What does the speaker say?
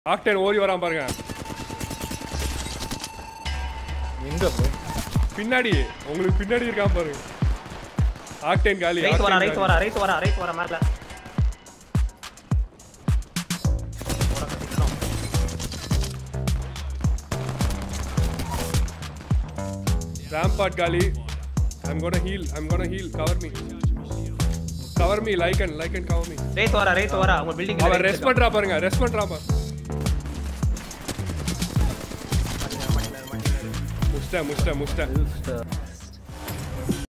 Octane ஓடி வரான் பாருங்க எங்க bro? பின்னாடி உங்களுக்கு பின்னாடி இருக்கான் பாருங்க ஆக்டேன் காலி ரைட் வரா Octane ரைட் காலி. வரா ரைட் வரா ரைட் வரா மேல Rampart காலி I'm gonna heal I'm gonna heal cover me cover me like and like and cover me right வரா ரைட் வரா உங்க பில்டிங் அவன் ரெஸ்ட் பண்றா பாருங்க ரெஸ்ட் பண்றா பாரு முஸ்டா முஸ்டா முஸ்டா Just, uh,